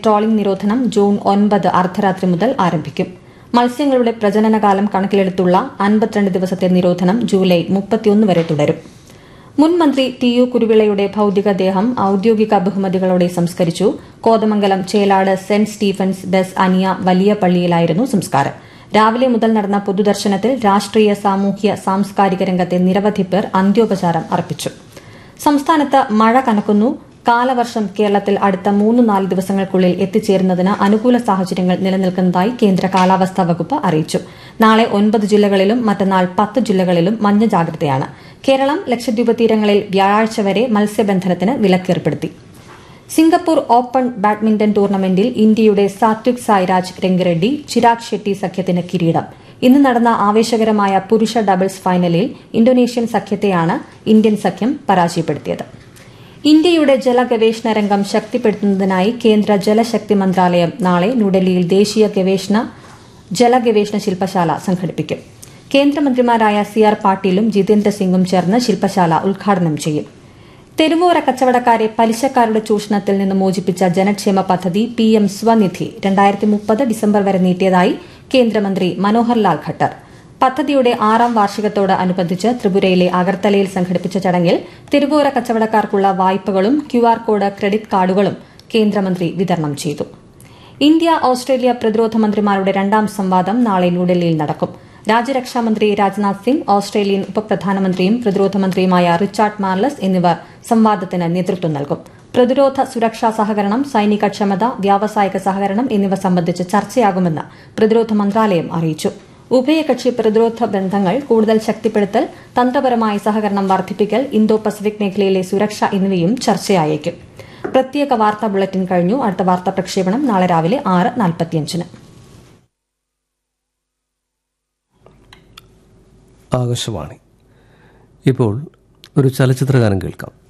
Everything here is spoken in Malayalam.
ട്രോളിംഗ് നിരോധനം ജൂൺ ഒൻപത് അർദ്ധരാത്രി മുതൽ ആരംഭിക്കും മത്സ്യങ്ങളുടെ പ്രജനനകാലം കണക്കിലെടുത്തുള്ള അൻപത്തിരണ്ട് ദിവസത്തെ നിരോധനം ജൂലൈ മുപ്പത്തിയൊന്ന് വരെ തുടരും മുൻ മന്ത്രി ടി യു കുരുവിളയുടെ ഭൌതികദേഹം ഔദ്യോഗിക ബഹുമതികളോടെ സംസ്കരിച്ചു കോതമംഗലം ചേലാട് സെന്റ് സ്റ്റീഫൻസ് ഡെസ് അനിയ വലിയ പള്ളിയിലായിരുന്നു സംസ്കാരം രാവിലെ മുതൽ നടന്ന പൊതുദർശനത്തിൽ രാഷ്ട്രീയ സാമൂഹ്യ സാംസ്കാരിക രംഗത്തെ നിരവധി പേർ അന്ത്യോപചാരം അർപ്പിച്ചു സംസ്ഥാനത്ത് മഴ കനക്കുന്നു കാലവർഷം കേരളത്തിൽ അടുത്ത മൂന്ന് നാല് ദിവസങ്ങൾക്കുള്ളിൽ എത്തിച്ചേരുന്നതിന് അനുകൂല സാഹചര്യങ്ങൾ നിലനിൽക്കുന്നതായി കേന്ദ്ര കാലാവസ്ഥാ വകുപ്പ് അറിയിച്ചു നാളെ ഒൻപത് ജില്ലകളിലും മറ്റന്നാൾ പത്ത് ജില്ലകളിലും മഞ്ഞ ജാഗ്രതയാണ് കേരളം ലക്ഷദ്വീപ് തീരങ്ങളിൽ വ്യാഴാഴ്ച വരെ മത്സ്യബന്ധനത്തിന് വിലക്കേർപ്പെടുത്തി സിംഗപ്പൂർ ഓപ്പൺ ബാഡ്മിന്റൺ ടൂർണമെന്റിൽ ഇന്ത്യയുടെ സാത്വിക് സായ്രാജ് രംഗറെഡ്ഡി ചിരാഗ് ഷെട്ടി സഖ്യത്തിന് കിരീടം ഇന്ന് നടന്ന ആവേശകരമായ പുരുഷ ഡബിൾസ് ഫൈനലിൽ ഇന്തോനേഷ്യൻ സഖ്യത്തെയാണ് ഇന്ത്യൻ സഖ്യം പരാജയപ്പെടുത്തിയത് ഇന്ത്യയുടെ ജലഗവേഷണ രംഗം ശക്തിപ്പെടുത്തുന്നതിനായി കേന്ദ്ര ജലശക്തി മന്ത്രാലയം നാളെ ന്യൂഡൽഹിയിൽ ദേശീയ ഗവേഷണ ജലഗവേഷണ ശില്പശാല സംഘടിപ്പിക്കും കേന്ദ്രമന്ത്രിമാരായ സി ആർ പാട്ടീലും ജിതേന്ദ്ര സിംഗും ചേർന്ന് ശില്പശാല ഉദ്ഘാടനം ചെയ്യും തെരുവോര കച്ചവടക്കാരെ പലിശക്കാരുടെ ചൂഷണത്തിൽ നിന്ന് മോചിപ്പിച്ച ജനക്ഷേമ പദ്ധതി പി എം സ്വനിധി രണ്ടായിരത്തി മുപ്പത് ഡിസംബർ വരെ നീട്ടിയതായി കേന്ദ്രമന്ത്രി മനോഹർ ലാൽ ഖട്ടർ പദ്ധതിയുടെ ആറാം വാർഷികത്തോട് അനുബന്ധിച്ച് ത്രിപുരയിലെ അഗർത്തലയിൽ സംഘടിപ്പിച്ച ചടങ്ങിൽ തെരുവോര കച്ചവടക്കാർക്കുള്ള വായ്പകളും ക്യുആർ കോഡ് ക്രെഡിറ്റ് കാർഡുകളും കേന്ദ്രമന്ത്രി വിതരണം ചെയ്തു ഇന്ത്യ ഓസ്ട്രേലിയ പ്രതിരോധ മന്ത്രിമാരുടെ രണ്ടാം സംവാദം നാളെ ന്യൂഡൽഹിയിൽ നടക്കും രാജ്യരക്ഷാമന്ത്രി രാജ്നാഥ് സിംഗ് ഓസ്ട്രേലിയൻ ഉപപ്രധാനമന്ത്രിയും പ്രതിരോധ മന്ത്രിയുമായ റിച്ചാർഡ് മാർലസ് എന്നിവർ സംവാദത്തിന് നേതൃത്വം നൽകും പ്രതിരോധ സുരക്ഷാ സഹകരണം സൈനിക ക്ഷമത വ്യാവസായിക സഹകരണം എന്നിവ സംബന്ധിച്ച് ചർച്ചയാകുമെന്ന് പ്രതിരോധ മന്ത്രാലയം അറിയിച്ചു ഉഭയകക്ഷി പ്രതിരോധ ബന്ധങ്ങൾ കൂടുതൽ ശക്തിപ്പെടുത്തൽ തന്ത്രപരമായ സഹകരണം വർദ്ധിപ്പിക്കൽ ഇന്തോ പസഫിക് മേഖലയിലെ സുരക്ഷ എന്നിവയും ചർച്ചയായേക്കും പ്രത്യേക വാർത്താ ബുള്ളറ്റിൻ കഴിഞ്ഞു അടുത്ത വാർത്താ പ്രക്ഷേപണം നാളെ രാവിലെ ആറ് നാൽപ്പത്തിയഞ്ചിന് ആകാശവാണി ഇപ്പോൾ ഒരു ചലച്ചിത്രഗാനം കേൾക്കാം